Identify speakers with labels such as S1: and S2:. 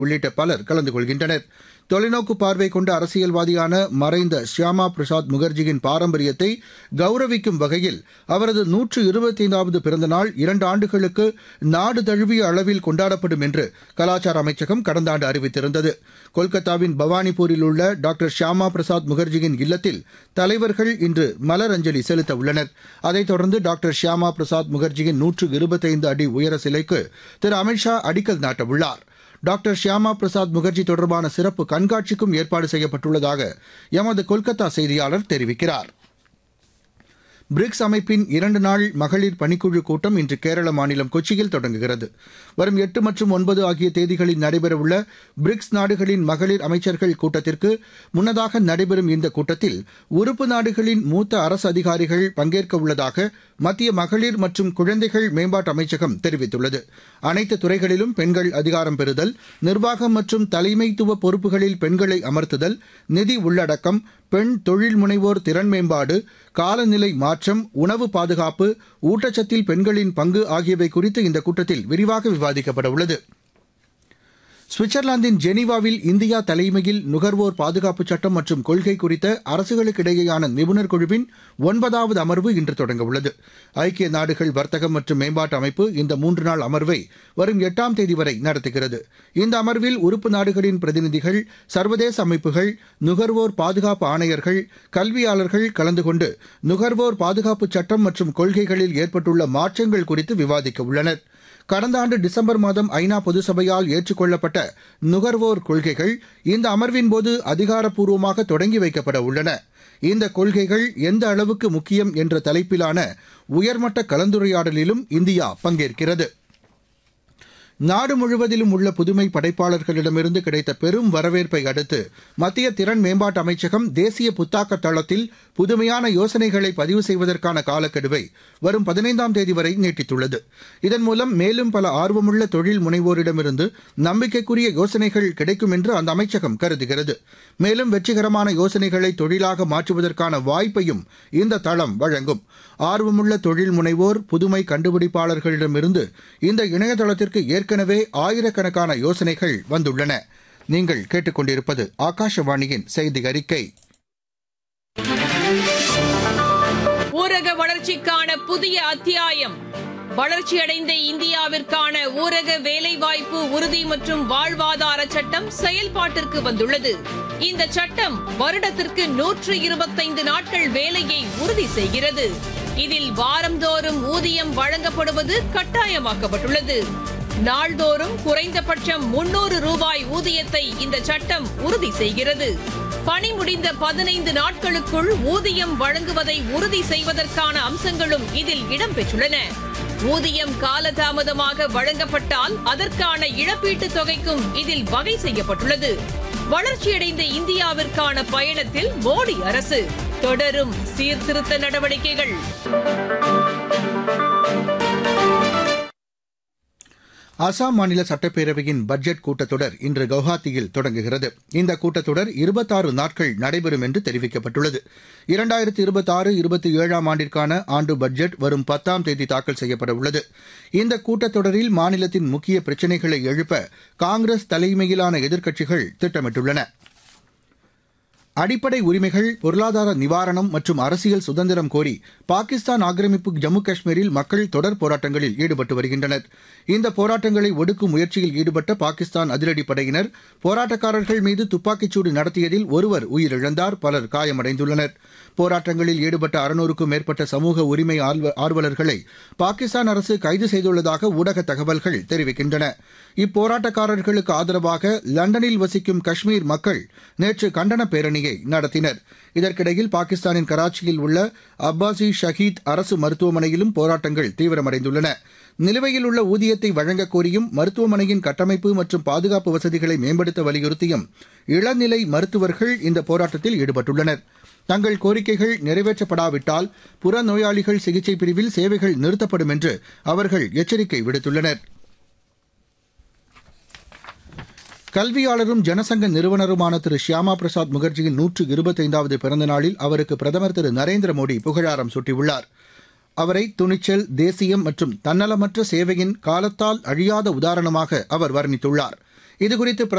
S1: உள்ளிட்ட பலர் கலந்து கொள்கின்றனர் தொலைநோக்கு பார்வை கொண்ட அரசியல்வாதியான மறைந்த ஷியாமா பிரசாத் முகர்ஜியின் பாரம்பரியத்தை கௌரவிக்கும் வகையில் அவரது நூற்று இருபத்தைந்தாவது பிறந்த நாள் இரண்டு ஆண்டுகளுக்கு நாடு தழுவிய அளவில் கொண்டாடப்படும் என்று கலாச்சார அமைச்சகம் கடந்த ஆண்டு அறிவித்திருந்தது கொல்கத்தாவின் பவானிபூரில் உள்ள டாக்டர் ஷியாமா பிரசாத் முகர்ஜியின் இல்லத்தில் தலைவர்கள் இன்று மலரஞ்சலி செலுத்த உள்ளனர் அதைத் தொடர்ந்து டாக்டர் ஷியாமா பிரசாத் முகர்ஜியின் நூற்று இருபத்தைந்து அடி உயர சிலைக்கு திரு அமித்ஷா அடிக்கல் நாட்டவுள்ளார் டாக்டர் ஷியாமா பிரசாத் முகர்ஜி தொடர்பான சிறப்பு கண்காட்சிக்கும் ஏற்பாடு செய்யப்பட்டுள்ளதாக எமது கொல்கத்தா செய்தியாளர் தெரிவிக்கிறார் பிரிக்ஸ் அமைப்பின் இரண்டு நாள் மகளிர் பணிக்குழு கூட்டம் இன்று கேரள மாநிலம் கொச்சியில் தொடங்குகிறது வரும் எட்டு மற்றும் ஒன்பது ஆகிய தேதிகளில் நடைபெறவுள்ள பிரிக்ஸ் நாடுகளின் மகளிர் அமைச்சர்கள் கூட்டத்திற்கு முன்னதாக நடைபெறும் இந்த கூட்டத்தில் உறுப்பு நாடுகளின் மூத்த அரசு அதிகாரிகள் பங்கேற்க உள்ளதாக மத்திய மகளிர் மற்றும் குழந்தைகள் மேம்பாட்டு அமைச்சகம் தெரிவித்துள்ளது அனைத்து துறைகளிலும் பெண்கள் அதிகாரம் பெறுதல் நிர்வாகம் மற்றும் தலைமைத்துவ பொறுப்புகளில் பெண்களை அமர்த்துதல் நிதி உள்ளடக்கம் பெண் தொழில் முனைவோர் திறன் மேம்பாடு காலநிலை மாற்றம் உணவு பாதுகாப்பு ஊட்டச்சத்தில் பெண்களின் பங்கு ஆகியவை குறித்து இந்த கூட்டத்தில் விரிவாக விவாதிக்கப்பட உள்ளது சுவிட்சர்லாந்தின் ஜெனீவாவில் இந்தியா தலைமையில் நுகர்வோர் பாதுகாப்பு சட்டம் மற்றும் கொள்கை குறித்த அரசுகளுக்கிடையேயான நிபுணர் குழுவின் ஒன்பதாவது அமர்வு இன்று தொடங்கவுள்ளது ஐக்கிய நாடுகள் வர்த்தகம் மற்றும் மேம்பாட்டு அமைப்பு இந்த மூன்று நாள் அமர்வை வரும் எட்டாம் தேதி வரை நடத்துகிறது இந்த அமர்வில் உறுப்பு நாடுகளின் பிரதிநிதிகள் சர்வதேச அமைப்புகள் நுகர்வோர் பாதுகாப்பு ஆணையர்கள் கல்வியாளர்கள் கலந்து கொண்டு நுகர்வோர் பாதுகாப்பு சட்டம் மற்றும் கொள்கைகளில் ஏற்பட்டுள்ள மாற்றங்கள் குறித்து விவாதிக்க உள்ளனர் கடந்த ஆண்டு டிசம்பர் மாதம் ஐநா பொதுசபையால் ஏற்றுக்கொள்ளப்பட்ட நுகர்வோர் கொள்கைகள் இந்த அமர்வின்போது அதிகாரப்பூர்வமாக தொடங்கி வைக்கப்பட உள்ளன இந்த கொள்கைகள் எந்த அளவுக்கு முக்கியம் என்ற தலைப்பிலான உயர்மட்ட கலந்துரையாடலிலும் இந்தியா பங்கேற்கிறது நாடு முழுவதிலும் உள்ள புதுமை படைப்பாளர்களிடமிருந்து கிடைத்த பெரும் வரவேற்பை அடுத்து மத்திய திறன் மேம்பாட்டு அமைச்சகம் தேசிய புத்தாக்க தளத்தில் புதுமையான யோசனைகளை பதிவு செய்வதற்கான காலக்கெடுவை வரும் பதினைந்தாம் தேதி வரை நீட்டித்துள்ளது இதன் மூலம் மேலும் பல ஆர்வமுள்ள தொழில் முனைவோரிடமிருந்து நம்பிக்கைக்குரிய யோசனைகள் கிடைக்கும் என்று அந்த அமைச்சகம் கருதுகிறது மேலும் வெற்றிகரமான யோசனைகளை தொழிலாக மாற்றுவதற்கான வாய்ப்பையும் இந்த தளம் வழங்கும் ஆர்வமுள்ள தொழில் முனைவோர் புதுமை கண்டுபிடிப்பாளர்களிடமிருந்து இந்த இணையதளத்திற்கு ஏற்கனவே ஆயிரக்கணக்கான யோசனைகள் வந்துள்ளன நீங்கள் கேட்டுக்கொண்டிருப்பது ஆகாஷவாணியின் செய்தி அறிக்கை
S2: ஊரக வளர்ச்சிக்கான புதிய அத்தியாயம் வளர்ச்சியடைந்த இந்தியாவிற்கான ஊரக வேலைவாய்ப்பு உறுதி மற்றும் வாழ்வாதார சட்டம் செயல்பாட்டிற்கு வந்துள்ளது இந்த சட்டம் வருடத்திற்கு நூற்று இருபத்தைந்து நாட்கள் வேலையை உறுதி செய்கிறது இதில் வாரந்தோறும் ஊதியம் வழங்கப்படுவது கட்டாயமாக்கப்பட்டுள்ளது நாள்தோறும் குறைந்தபட்சம் முன்னூறு ரூபாய் ஊதியத்தை இந்த சட்டம் உறுதி செய்கிறது பணி முடிந்த பதினைந்து நாட்களுக்குள் ஊதியம் வழங்குவதை உறுதி செய்வதற்கான அம்சங்களும் இதில் இடம்பெற்றுள்ளன ஊதியம் காலதாமதமாக வழங்கப்பட்டால் அதற்கான இழப்பீட்டுத் தொகைக்கும் இதில் வகை செய்யப்பட்டுள்ளது வளர்ச்சியடைந்த இந்தியாவிற்கான பயணத்தில் மோடி அரசு தொடரும் சீர்திருத்த நடவடிக்கைகள்
S1: அசாம் மாநில சட்டப்பேரவையின் பட்ஜெட் கூட்டத்தொடர் இன்று கவுஹாத்தியில் தொடங்குகிறது இந்த கூட்டத்தொடர் இருபத்தாறு நாட்கள் நடைபெறும் என்று தெரிவிக்கப்பட்டுள்ளது இரண்டாயிரத்தி இருபத்தாறு இருபத்தி ஏழாம் ஆண்டிற்கான ஆண்டு பட்ஜெட் வரும் பத்தாம் தேதி தாக்கல் செய்யப்பட உள்ளது இந்த கூட்டத்தொடரில் மாநிலத்தின் முக்கிய பிரச்சினைகளை எழுப்ப காங்கிரஸ் தலைமையிலான எதிர்க்கட்சிகள் திட்டமிட்டுள்ளன அடிப்படை உரிமைகள் பொருளாதார நிவாரணம் மற்றும் அரசியல் சுதந்திரம் கோரி பாகிஸ்தான் ஆக்கிரமிப்பு ஜம்மு காஷ்மீரில் மக்கள் தொடர் போராட்டங்களில் ஈடுபட்டு வருகின்றனர் இந்த போராட்டங்களை ஒடுக்கும் முயற்சியில் ஈடுபட்ட பாகிஸ்தான் அதிரடி படையினர் போராட்டக்காரர்கள் மீது துப்பாக்கிச்சூடு நடத்தியதில் ஒருவர் உயிரிழந்தார் பலர் காயமடைந்துள்ளனர் போராட்டங்களில் ஈடுபட்ட அறுநூறுக்கும் மேற்பட்ட சமூக உரிமை ஆர்வலர்களை பாகிஸ்தான் அரசு கைது செய்துள்ளதாக ஊடக தகவல்கள் தெரிவிக்கின்றன இப்போராட்டக்காரர்களுக்கு ஆதரவாக லண்டனில் வசிக்கும் காஷ்மீர் மக்கள் நேற்று கண்டன பேரணியை நடத்தினர் இதற்கிடையில் பாகிஸ்தானின் கராச்சியில் உள்ள அப்பாசி ஷஹீத் அரசு மருத்துவமனையிலும் போராட்டங்கள் தீவிரமடைந்துள்ளன நிலுவையில் உள்ள ஊதியத்தை வழங்கக் கோரியும் மருத்துவமனையின் கட்டமைப்பு மற்றும் பாதுகாப்பு வசதிகளை மேம்படுத்த வலியுறுத்தியும் இளநிலை மருத்துவர்கள் இந்த போராட்டத்தில் ஈடுபட்டுள்ளனர் தங்கள் கோரிக்கைகள் நிறைவேற்றப்படாவிட்டால் புறநோயாளிகள் சிகிச்சை பிரிவில் சேவைகள் நிறுத்தப்படும் என்று அவர்கள் எச்சரிக்கை விடுத்துள்ளனர் கல்வியாளரும் ஜனசங்க நிறுவனருமான திரு ஷியாமா பிரசாத் முகர்ஜியின் நூற்று இருபத்தைந்தாவது பிறந்த நாளில் அவருக்கு பிரதமர் திரு நரேந்திர மோடி புகழாரம் சூட்டியுள்ளார் அவரை துணிச்சல் தேசியம் மற்றும் தன்னலமற்ற சேவையின் காலத்தால் அழியாத உதாரணமாக அவர் வர்ணித்துள்ளார் இதுகுறித்து